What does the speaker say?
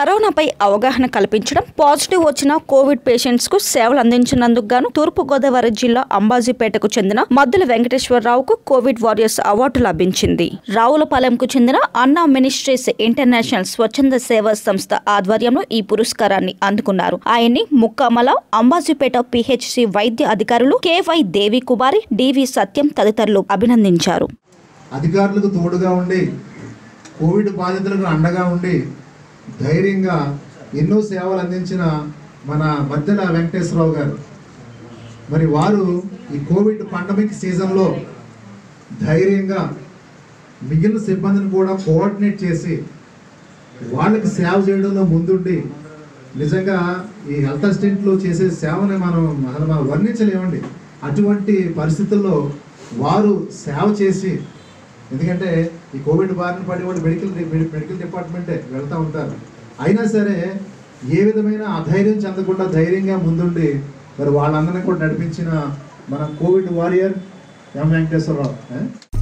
కరోనాపై అవగాహన కల్పించడం పాజిటివ్ వచ్చిన కోవిడ్ పేషెంట్స్ కు సేవలు అందించినందుకు గాను తూర్పు గోదావరి జిల్లా అంబాజీపేటకు చెందిన మద్దుల వెంకటేశ్వరరావుకు కోవిడ్ వారియర్స్ అవార్డు లభించింది రావులపాలెంకు చెందిన అన్నా మినిస్ట్రీస్ ఇంటర్నేషనల్ స్వచ్ఛంద సేవా సంస్థ ఆధ్వర్యంలో ఈ పురస్కారాన్ని అందుకున్నారు ఆయన్ని ముక్కామల అంబాజీపేట పిహెచ్సి వైద్య అధికారులు కేవై దేవి కుమారి డివి సత్యం తదితరులు అభినందించారు అధికారులకు తోడుగా ఉండి కోవిడ్ బాధితులకు అండగా ఉండి ధైర్యంగా ఎన్నో సేవలు అందించిన మన మద్దెల వెంకటేశ్వరరావు గారు మరి వారు ఈ కోవిడ్ పండమిక్ సీజన్లో ధైర్యంగా మిగిలిన సిబ్బందిని కూడా కోఆర్డినేట్ చేసి వాళ్ళకి సేవ చేయడంలో ముందుండి నిజంగా ఈ హెల్త్ అసిస్టెంట్లు చేసే సేవని మనం అసలు మనం వర్ణించలేమండి అటువంటి పరిస్థితుల్లో వారు సేవ చేసి ఎందుకంటే ఈ కోవిడ్ బారిన పడి వాళ్ళు మెడికల్ మెడికల్ డిపార్ట్మెంటే వెళ్తూ ఉంటారు అయినా సరే ఏ విధమైన అధైర్యం చెందకుండా ధైర్యంగా ముందుండి మరి వాళ్ళందరినీ కూడా నడిపించిన మన కోవిడ్ వారియర్ ఎం వెంకటేశ్వరరావు ఏ?